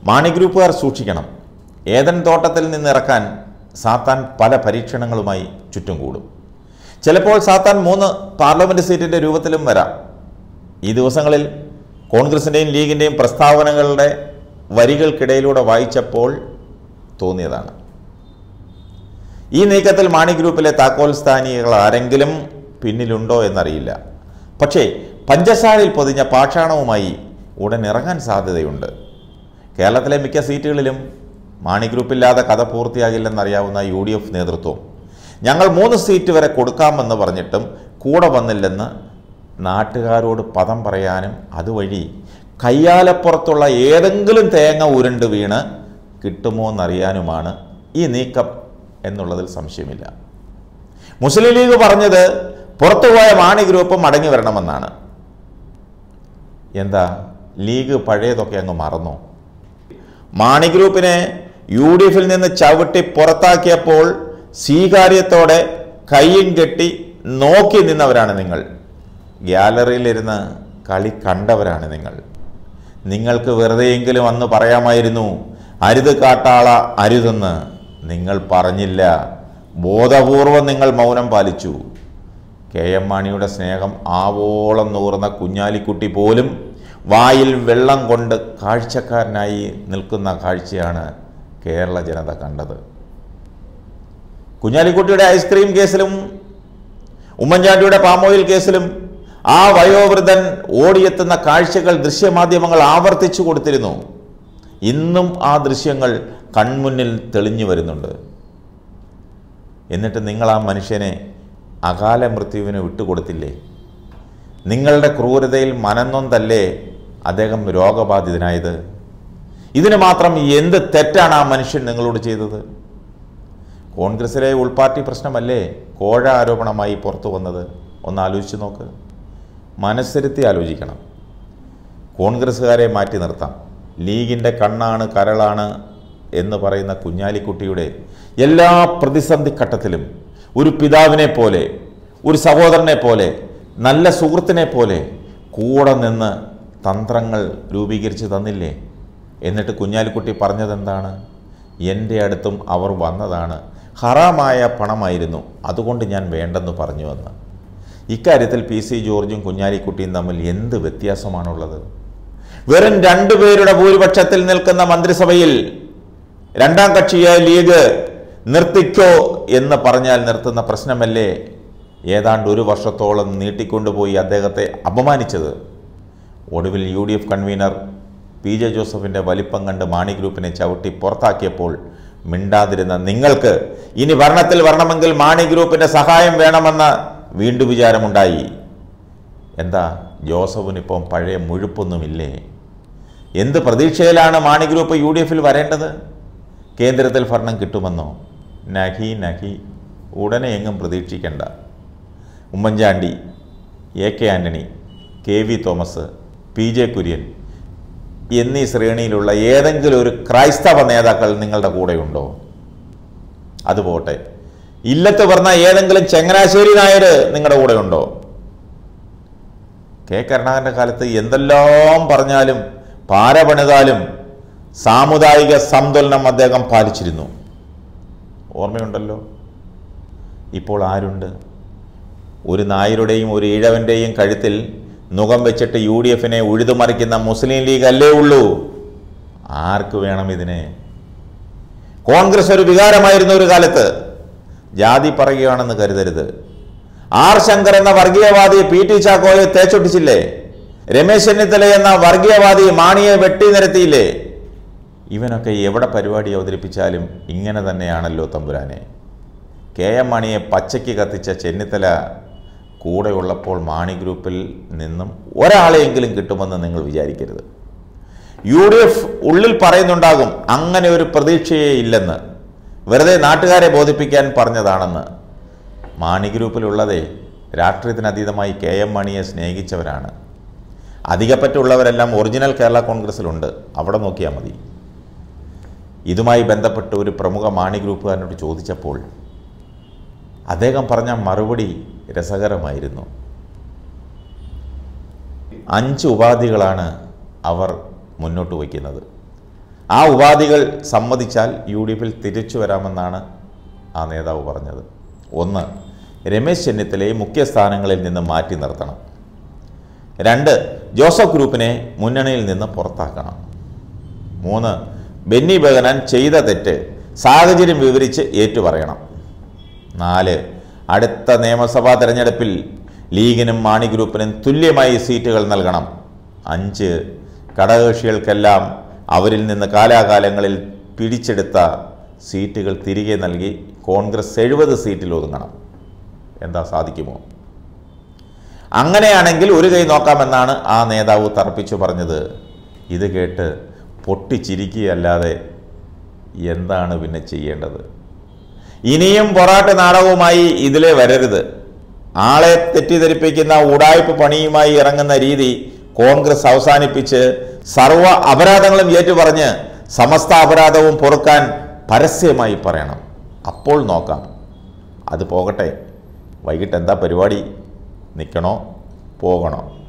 മാണി ഗ്രൂപ്പുകാർ സൂക്ഷിക്കണം ഏതൻ തോട്ടത്തിൽ നിന്നിറക്കാൻ സാത്താൻ പല പരീക്ഷണങ്ങളുമായി ചുറ്റും കൂടും ചിലപ്പോൾ സാത്താൻ മൂന്ന് പാർലമെൻറ്റ് സീറ്റിൻ്റെ രൂപത്തിലും വരാം ഈ ദിവസങ്ങളിൽ കോൺഗ്രസിൻ്റെയും ലീഗിൻ്റെയും പ്രസ്താവനകളുടെ വരികൾക്കിടയിലൂടെ വായിച്ചപ്പോൾ തോന്നിയതാണ് ഈ നീക്കത്തിൽ മാണി ഗ്രൂപ്പിലെ താക്കോൽ സ്ഥാനികൾ ആരെങ്കിലും പിന്നിലുണ്ടോ എന്നറിയില്ല പക്ഷേ പഞ്ചസാരയിൽ പൊതിഞ്ഞ പാഷാണവുമായി ഉടൻ ഇറങ്ങാൻ സാധ്യതയുണ്ട് കേരളത്തിലെ മിക്ക സീറ്റുകളിലും മാണി ഗ്രൂപ്പില്ലാതെ കഥ പൂർത്തിയാകില്ലെന്നറിയാവുന്ന യു ഡി എഫ് നേതൃത്വം ഞങ്ങൾ മൂന്ന് സീറ്റ് വരെ കൊടുക്കാമെന്ന് പറഞ്ഞിട്ടും കൂടെ വന്നില്ലെന്ന് നാട്ടുകാരോട് പദം പറയാനും അതുവഴി കയ്യാലപ്പുറത്തുള്ള ഏതെങ്കിലും തേങ്ങ ഉരുണ്ട് വീണ് കിട്ടുമോ എന്നറിയാനുമാണ് ഈ നീക്കം എന്നുള്ളതിൽ സംശയമില്ല മുസ്ലിം ലീഗ് പറഞ്ഞത് പുറത്തുപോയ മാണി ഗ്രൂപ്പ് മടങ്ങി വരണമെന്നാണ് എന്താ ലീഗ് പഴയതൊക്കെ അങ്ങ് മറന്നോ മാണി ഗ്രൂപ്പിനെ യു ഡി എഫിൽ നിന്ന് ചവിട്ടി പുറത്താക്കിയപ്പോൾ സ്വീകാര്യത്തോടെ കയ്യും കെട്ടി നോക്കി നിന്നവരാണ് നിങ്ങൾ ഗ്യാലറിയിലിരുന്ന് കളി കണ്ടവരാണ് നിങ്ങൾ നിങ്ങൾക്ക് വെറുതെയെങ്കിലും അന്ന് പറയാമായിരുന്നു അരുത് കാട്ടാള അരുതെന്ന് നിങ്ങൾ പറഞ്ഞില്ല ബോധപൂർവം നിങ്ങൾ മൗനം പാലിച്ചു കെ എം മാണിയുടെ സ്നേഹം ആവോളം നൂറുന്ന കുഞ്ഞാലിക്കുട്ടി പോലും വായിൽ വെള്ളം കൊണ്ട് കാഴ്ചക്കാരനായി നിൽക്കുന്ന കാഴ്ചയാണ് കേരള ജനത കണ്ടത് കുഞ്ഞാലിക്കുട്ടിയുടെ ഐസ്ക്രീം കേസിലും ഉമ്മൻചാണ്ടിയുടെ പാമോയിൽ കേസിലും ആ വയോവൃദ്ധൻ ഓടിയെത്തുന്ന കാഴ്ചകൾ ദൃശ്യമാധ്യമങ്ങൾ ആവർത്തിച്ചു കൊടുത്തിരുന്നു ഇന്നും ആ ദൃശ്യങ്ങൾ കൺമുന്നിൽ തെളിഞ്ഞു വരുന്നുണ്ട് എന്നിട്ട് നിങ്ങൾ ആ മനുഷ്യനെ അകാല മൃത്യുവിന് വിട്ടുകൊടുത്തില്ലേ നിങ്ങളുടെ ക്രൂരതയിൽ മനന്നൊന്തല്ലേ അദ്ദേഹം രോഗബാധിതനായത് ഇതിന് മാത്രം എന്ത് തെറ്റാണ് ആ മനുഷ്യൻ നിങ്ങളോട് ചെയ്തത് കോൺഗ്രസിലെ ഉൾപാർട്ടി പ്രശ്നമല്ലേ കോഴ ആരോപണമായി പുറത്തു വന്നത് ഒന്ന് ആലോചിച്ച് നോക്ക് മനസ്സിരുത്തി ആലോചിക്കണം കോൺഗ്രസ്സുകാരെ മാറ്റി നിർത്താം ലീഗിൻ്റെ കണ്ണാണ് കരളാണ് എന്ന് പറയുന്ന കുഞ്ഞാലിക്കുട്ടിയുടെ എല്ലാ പ്രതിസന്ധി ഘട്ടത്തിലും ഒരു പിതാവിനെ പോലെ ഒരു സഹോദരനെ പോലെ നല്ല സുഹൃത്തിനെ പോലെ കൂടെ നിന്ന് തന്ത്രങ്ങൾ രൂപീകരിച്ച് തന്നില്ലേ എന്നിട്ട് കുഞ്ഞാലിക്കുട്ടി പറഞ്ഞതെന്താണ് എൻ്റെ അടുത്തും അവർ വന്നതാണ് ഹറാമായ പണമായിരുന്നു അതുകൊണ്ട് ഞാൻ വേണ്ടെന്ന് പറഞ്ഞുവെന്ന് ഇക്കാര്യത്തിൽ പി സി ജോർജും കുഞ്ഞാലിക്കുട്ടിയും തമ്മിൽ എന്ത് വ്യത്യാസമാണുള്ളത് വെറും രണ്ടുപേരുടെ ഭൂരിപക്ഷത്തിൽ നിൽക്കുന്ന മന്ത്രിസഭയിൽ രണ്ടാം കക്ഷിയായ ലീഗ് നിർത്തിക്കോ എന്ന് പറഞ്ഞാൽ നിർത്തുന്ന പ്രശ്നമല്ലേ ഏതാണ്ട് ഒരു വർഷത്തോളം നീട്ടിക്കൊണ്ടുപോയി അദ്ദേഹത്തെ അപമാനിച്ചത് ഒടുവിൽ U D F convener P J ജോസഫിൻ്റെ വലിപ്പം കണ്ട് മാണി ഗ്രൂപ്പിനെ ചവിട്ടി പുറത്താക്കിയപ്പോൾ മിണ്ടാതിരുന്ന നിങ്ങൾക്ക് ഇനി ഭരണത്തിൽ വരണമെങ്കിൽ മാണി ഗ്രൂപ്പിൻ്റെ സഹായം വേണമെന്ന വീണ്ടും വിചാരമുണ്ടായി എന്താ ജോസഫിനിപ്പം പഴയ മുഴുപ്പൊന്നുമില്ലേ എന്ത് പ്രതീക്ഷയിലാണ് മാണി ഗ്രൂപ്പ് യു ഡി എഫിൽ വരേണ്ടത് കേന്ദ്രത്തിൽ ഭരണം കിട്ടുമെന്നോ നഹി നഹി ഉടനെ എങ്ങും പ്രതീക്ഷിക്കേണ്ട Oommen Chandy A K Antony K V Thomas P J Kurien എന്നീ ശ്രേണിയിലുള്ള ഏതെങ്കിലും ഒരു ക്രൈസ്തവ നേതാക്കൾ നിങ്ങളുടെ കൂടെയുണ്ടോ അതുപോട്ടെ ഇല്ലത്ത് പറഞ്ഞ ഏതെങ്കിലും ചങ്ങനാശ്ശേരി നായർ നിങ്ങളുടെ കൂടെയുണ്ടോ കെ കരുണാകരൻ്റെ കാലത്ത് എന്തെല്ലാം പറഞ്ഞാലും പാര പണിതാലും സാമുദായിക സന്തുലനം അദ്ദേഹം പാലിച്ചിരുന്നു ഓർമ്മയുണ്ടല്ലോ ഇപ്പോൾ ആരുണ്ട് ഒരു നായരുടെയും ഒരു ഈഴവൻ്റെയും കഴുത്തിൽ മുഖം വെച്ചിട്ട് യു ഡി എഫിനെ ഉഴുതുമറിക്കുന്ന മുസ്ലിം ലീഗ് അല്ലേ ഉള്ളൂ ആർക്ക് വേണം ഇതിനെ കോൺഗ്രസ് ഒരു വികാരമായിരുന്നു ഒരു കാലത്ത് ജാതി പറയുകയാണെന്ന് കരുതരുത് ആർ ശങ്കർ എന്ന വർഗീയവാദി പി ടി ചാക്കോയെ തേച്ചൊട്ടിച്ചില്ലേ രമേശ് ചെന്നിത്തല എന്ന വർഗീയവാദി മാണിയെ വെട്ടി നിരത്തിയില്ലേ ഇവനൊക്കെ എവിടെ പരിപാടി അവതരിപ്പിച്ചാലും ഇങ്ങനെ തന്നെയാണല്ലോ തമ്പുരാനെ കെ എം മാണിയെ പച്ചയ്ക്ക് കത്തിച്ച ചെന്നിത്തല കൂടെയുള്ളപ്പോൾ മാണി ഗ്രൂപ്പിൽ നിന്നും ഒരാളെയെങ്കിലും കിട്ടുമെന്ന് നിങ്ങൾ വിചാരിക്കരുത് യു ഡി എഫ് ഉള്ളിൽ പറയുന്നുണ്ടാകും അങ്ങനെ ഒരു പ്രതീക്ഷയേ ഇല്ലെന്ന് വെറുതെ നാട്ടുകാരെ ബോധിപ്പിക്കാൻ പറഞ്ഞതാണെന്ന് മാണി ഗ്രൂപ്പിലുള്ളതേ രാഷ്ട്രീയത്തിനതീതമായി കെ എം മാണിയെ സ്നേഹിച്ചവരാണ് അധികപ്പറ്റുള്ളവരെല്ലാം ഒറിജിനൽ കേരള കോൺഗ്രസ്സിലുണ്ട് അവിടെ നോക്കിയാൽ മതി ഇതുമായി ബന്ധപ്പെട്ട് ഒരു പ്രമുഖ മാണി ഗ്രൂപ്പുകാരനോട് ചോദിച്ചപ്പോൾ അദ്ദേഹം പറഞ്ഞ മറുപടി രസകരമായിരുന്നു അഞ്ച് ഉപാധികളാണ് അവർ മുന്നോട്ട് വയ്ക്കുന്നത് ആ ഉപാധികൾ സമ്മതിച്ചാൽ യു ഡി എഫിൽ തിരിച്ചു വരാമെന്നാണ് ആ നേതാവ് പറഞ്ഞത് ഒന്ന് രമേശ് ചെന്നിത്തലയെ മുഖ്യ സ്ഥാനങ്ങളിൽ നിന്ന് മാറ്റി നിർത്തണം രണ്ട് ജോസഫ് ഗ്രൂപ്പിനെ മുന്നണിയിൽ നിന്ന് പുറത്താക്കണം മൂന്ന് ബെന്നി ബെഹനാൻ ചെയ്ത തെറ്റ് സാഹചര്യം വിവരിച്ച് ഏറ്റുപറയണം നാല് അടുത്ത നിയമസഭാ തെരഞ്ഞെടുപ്പിൽ ലീഗിനും മാണി ഗ്രൂപ്പിനും തുല്യമായി സീറ്റുകൾ നൽകണം അഞ്ച് ഘടകകക്ഷികൾക്കെല്ലാം അവരിൽ നിന്ന് കാലാകാലങ്ങളിൽ പിടിച്ചെടുത്ത സീറ്റുകൾ തിരികെ നൽകി കോൺഗ്രസ് എഴുപത് സീറ്റിൽ ഒതുങ്ങണം എന്താ സാധിക്കുമോ അങ്ങനെയാണെങ്കിൽ ഒരു കൈ നോക്കാമെന്നാണ് ആ നേതാവ് തർപ്പിച്ചു പറഞ്ഞത് ഇത് കേട്ട് പൊട്ടിച്ചിരിക്കുകയല്ലാതെ എന്താണ് പിന്നെ ചെയ്യേണ്ടത് ഇനിയും പൊറാട്ട് നാടകവുമായി ഇതിലെ വരരുത് ആളെ തെറ്റിദ്ധരിപ്പിക്കുന്ന ഉടായ്പ പണിയുമായി ഇറങ്ങുന്ന രീതി കോൺഗ്രസ് അവസാനിപ്പിച്ച് സർവ അപരാധങ്ങളും ഏറ്റുപറഞ്ഞ് സമസ്ത അപരാധവും പൊറുക്കാൻ പരസ്യമായി പറയണം അപ്പോൾ നോക്കാം അത് പോകട്ടെ വൈകിട്ട് എന്താ പരിപാടി നിൽക്കണോ പോകണോ